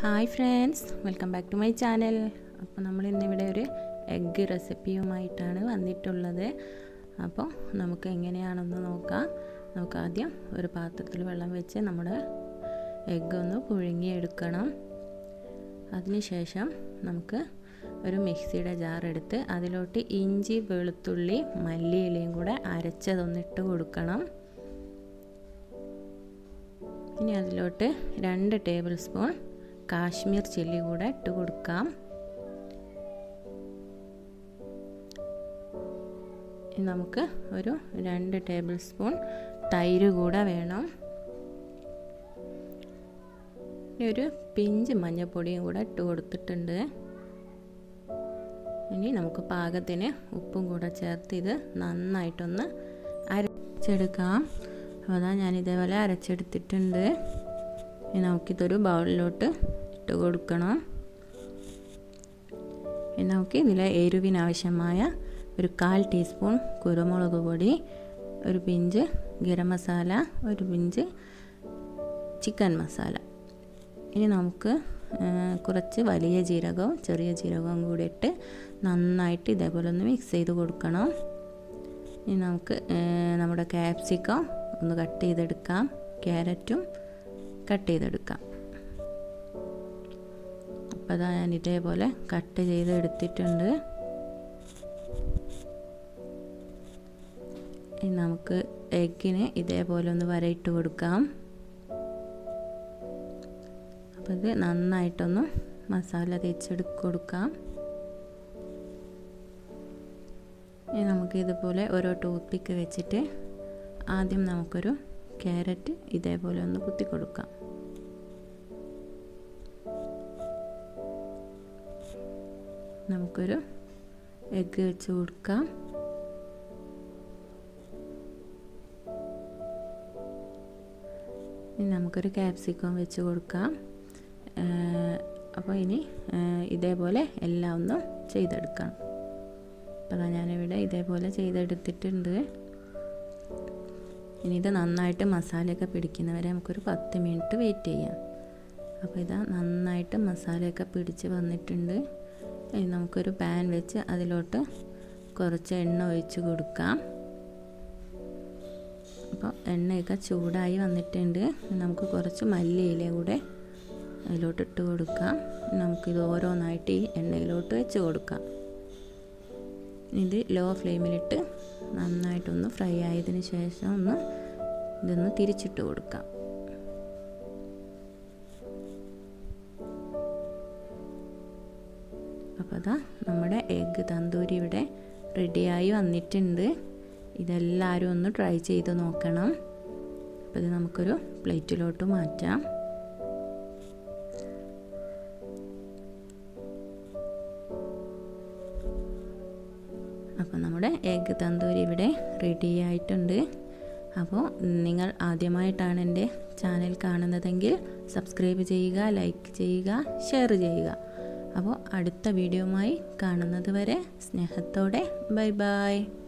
hi friends welcome back to my channel അപ്പോൾ നമ്മൾ ഇന്നിവിടെ ഒരു എഗ്ഗ് റെസിപ്പിയുമായിട്ടാണ് വന്നിട്ടുള്ളത് അപ്പോൾ നമുക്ക് എങ്ങനെയാണെന്ന് നോക്കാം നമുക്ക് ആദ്യം ഒരു പാത്രത്തിൽ വെള്ളം വെച്ച് നമ്മുടെ എഗ്ഗ് ഒന്ന് പുഴുങ്ങിയെടുക്കണം അതിനുശേഷം നമുക്ക് ഒരു മിക്സിയുടെ ജാർ എടുത്ത് അതിലോട്ട് ഇഞ്ചി വെളുത്തുള്ളി മല്ലിയിലയും കൂടെ അരച്ചതൊന്നിട്ട് കൊടുക്കണം ഇനി അതിലോട്ട് രണ്ട് ടേബിൾ സ്പൂൺ കാശ്മീർ ചില്ലി കൂടെ ഇട്ട് കൊടുക്കാം നമുക്ക് ഒരു രണ്ട് ടേബിൾ സ്പൂൺ തൈര് കൂടെ വേണം ഇനി ഒരു പിഞ്ച് മഞ്ഞൾപ്പൊടിയും കൂടെ ഇട്ട് കൊടുത്തിട്ടുണ്ട് ഇനി നമുക്ക് പാകത്തിന് ഉപ്പും കൂടെ ചേർത്ത് ഇത് നന്നായിട്ടൊന്ന് അരച്ചെടുക്കാം അപ്പോൾ അതാ ഞാൻ ഇതേപോലെ അരച്ചെടുത്തിട്ടുണ്ട് ഇനി നമുക്കിതൊരു ബൗളിലോട്ട് ഇട്ട് കൊടുക്കണം ഇനി നമുക്ക് ഇതിലെ എരിവിനാവശ്യമായ ഒരു കാൽ ടീസ്പൂൺ കുരുമുളക് പൊടി ഒരു പിഞ്ച് ഗരം മസാല ഒരു പിഞ്ച് ചിക്കൻ മസാല ഇനി നമുക്ക് കുറച്ച് വലിയ ജീരകവും ചെറിയ ജീരകവും കൂടി ഇട്ട് നന്നായിട്ട് ഇതേപോലെ ഒന്ന് മിക്സ് ചെയ്ത് കൊടുക്കണം ഇനി നമുക്ക് നമ്മുടെ ക്യാപ്സിക്കം ഒന്ന് കട്ട് ചെയ്തെടുക്കാം ക്യാരറ്റും കട്ട് ചെയ്തെടുക്കാം അപ്പോൾ അതാ ഞാൻ ഇതേപോലെ കട്ട് ചെയ്ത് എടുത്തിട്ടുണ്ട് ഇനി നമുക്ക് എഗ്ഗിന് ഇതേപോലെ ഒന്ന് വരയിട്ട് കൊടുക്കാം അപ്പോൾ ഇത് നന്നായിട്ടൊന്ന് മസാല തേച്ചെടുക്ക കൊടുക്കാം ഇനി നമുക്ക് ഇതുപോലെ ഓരോ ടൂത്ത് പിക്ക് വെച്ചിട്ട് ആദ്യം നമുക്കൊരു ക്യാരറ്റ് ഇതേപോലെ ഒന്ന് കുത്തി കൊടുക്കാം നമുക്കൊരു എഗ്ഗ് വെച്ച് കൊടുക്കാം ഇനി നമുക്കൊരു ക്യാപ്സിക്കം വെച്ച് കൊടുക്കാം അപ്പോൾ ഇനി ഇതേപോലെ എല്ലാം ഒന്ന് ചെയ്തെടുക്കണം അപ്പോൾ ഞാനിവിടെ ഇതേപോലെ ചെയ്തെടുത്തിട്ടുണ്ട് ഇനി ഇത് നന്നായിട്ട് മസാലയൊക്കെ പിടിക്കുന്നവരെ നമുക്കൊരു പത്ത് മിനിറ്റ് വെയിറ്റ് ചെയ്യാം അപ്പോൾ ഇതാ നന്നായിട്ട് മസാലയൊക്കെ പിടിച്ച് വന്നിട്ടുണ്ട് ഇനി നമുക്കൊരു പാൻ വെച്ച് അതിലോട്ട് കുറച്ച് എണ്ണ ഒഴിച്ച് കൊടുക്കാം അപ്പോൾ എണ്ണയൊക്കെ ചൂടായി വന്നിട്ടുണ്ട് നമുക്ക് കുറച്ച് മല്ലിയില കൂടെ അതിലോട്ട് ഇട്ട് കൊടുക്കാം നമുക്കിത് ഓരോന്നായിട്ട് ഈ എണ്ണയിലോട്ട് വെച്ച് കൊടുക്കാം ഇത് ലോ ഫ്ലെയിമിലിട്ട് നന്നായിട്ടൊന്ന് ഫ്രൈ ആയതിന് ശേഷം ഒന്ന് ഇതൊന്ന് തിരിച്ചിട്ട് കൊടുക്കാം അപ്പോൾ അതാ നമ്മുടെ എഗ്ഗ് തന്തൂരി ഇവിടെ റെഡിയായി വന്നിട്ടുണ്ട് ഇതെല്ലാവരും ഒന്ന് ട്രൈ ചെയ്ത് നോക്കണം അപ്പോൾ ഇത് നമുക്കൊരു പ്ലേറ്റിലോട്ട് മാറ്റാം അപ്പോൾ നമ്മുടെ എഗ്ഗ് തന്തൂരി ഇവിടെ റെഡി ആയിട്ടുണ്ട് അപ്പോൾ നിങ്ങൾ ആദ്യമായിട്ടാണ് എൻ്റെ ചാനൽ കാണുന്നതെങ്കിൽ സബ്സ്ക്രൈബ് ചെയ്യുക ലൈക്ക് ചെയ്യുക ഷെയർ ചെയ്യുക അപ്പോൾ അടുത്ത വീഡിയോയുമായി കാണുന്നത് വരെ സ്നേഹത്തോടെ ബൈ ബൈ